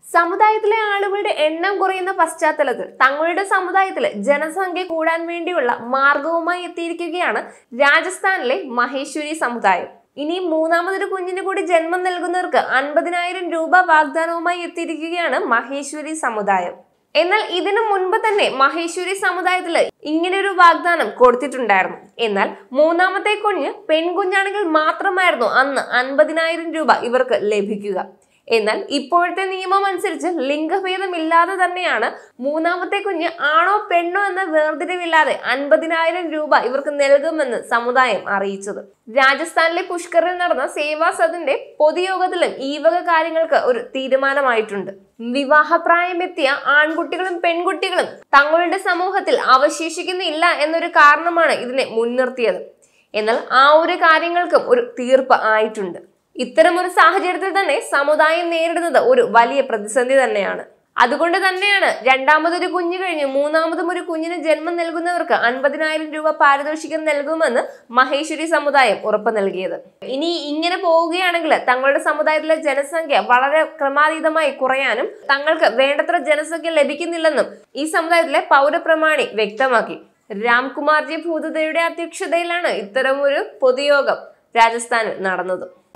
സമുദായത്തിലെ ആളുകളുടെ എണ്ണം കുറയുന്ന പശ്ചാത്തലത്തിൽ തങ്ങളുടെ സമുദായത്തിലെ ജനസംഖ്യ കൂടാൻ വേണ്ടിയുള്ള മാർഗവുമായി എത്തിയിരിക്കുകയാണ് രാജസ്ഥാനിലെ മഹേശ്വരി സമുദായം ഇനി മൂന്നാമതൊരു കുഞ്ഞിന് കൂടി ജന്മം നൽകുന്നവർക്ക് അൻപതിനായിരം രൂപ വാഗ്ദാനവുമായി എത്തിയിരിക്കുകയാണ് മഹേശ്വരി സമുദായം എന്നാൽ ഇതിനു മുൻപ് തന്നെ മഹേശ്വരി സമുദായത്തിൽ ഇങ്ങനെ ഒരു വാഗ്ദാനം കൊടുത്തിട്ടുണ്ടായിരുന്നു എന്നാൽ മൂന്നാമത്തെ കുഞ്ഞ് പെൺകുഞ്ഞാണെങ്കിൽ മാത്രമായിരുന്നു അന്ന് അൻപതിനായിരം രൂപ ഇവർക്ക് ലഭിക്കുക എന്നാൽ ഇപ്പോഴത്തെ നിയമം അനുസരിച്ച് ലിംഗഭേദമില്ലാതെ തന്നെയാണ് മൂന്നാമത്തെ കുഞ്ഞ് ആണോ പെണ്ണോ എന്ന വേർതിരിവില്ലാതെ അൻപതിനായിരം രൂപ ഇവർക്ക് നൽകുമെന്ന് സമുദായം അറിയിച്ചത് രാജസ്ഥാനിലെ പുഷ്കറിൽ നടന്ന സേവാ സദന്റെ പൊതുയോഗത്തിലും ഈ വക കാര്യങ്ങൾക്ക് ഒരു തീരുമാനമായിട്ടുണ്ട് വിവാഹപ്രായമെത്തിയ ആൺകുട്ടികളും പെൺകുട്ടികളും തങ്ങളുടെ സമൂഹത്തിൽ അവശേഷിക്കുന്നില്ല എന്നൊരു കാരണമാണ് ഇതിനെ മുൻനിർത്തിയത് എന്നാൽ ആ ഒരു കാര്യങ്ങൾക്കും ഒരു തീർപ്പ് ആയിട്ടുണ്ട് ഇത്തരമൊരു സാഹചര്യത്തിൽ തന്നെ സമുദായം നേരിടുന്നത് ഒരു വലിയ പ്രതിസന്ധി തന്നെയാണ് അതുകൊണ്ട് തന്നെയാണ് രണ്ടാമതൊരു കുഞ്ഞ് കഴിഞ്ഞ് മൂന്നാമതും ഒരു കുഞ്ഞിന് ജന്മം നൽകുന്നവർക്ക് അൻപതിനായിരം രൂപ പാരിതോഷികം നൽകുമെന്ന് മഹേശ്വരി സമുദായം ഉറപ്പ് നൽകിയത് ഇനി ഇങ്ങനെ പോവുകയാണെങ്കിൽ തങ്ങളുടെ സമുദായത്തിലെ ജനസംഖ്യ വളരെ ക്രമാതീതമായി കുറയാനും തങ്ങൾക്ക് വേണ്ടത്ര ജനസംഖ്യ ലഭിക്കുന്നില്ലെന്നും ഈ സമുദായത്തിലെ പൗരപ്രമാണി വ്യക്തമാക്കി രാംകുമാർജി ഭൂതതയുടെ അധ്യക്ഷതയിലാണ് ഇത്തരമൊരു പൊതുയോഗം രാജസ്ഥാനിൽ നടന്നത്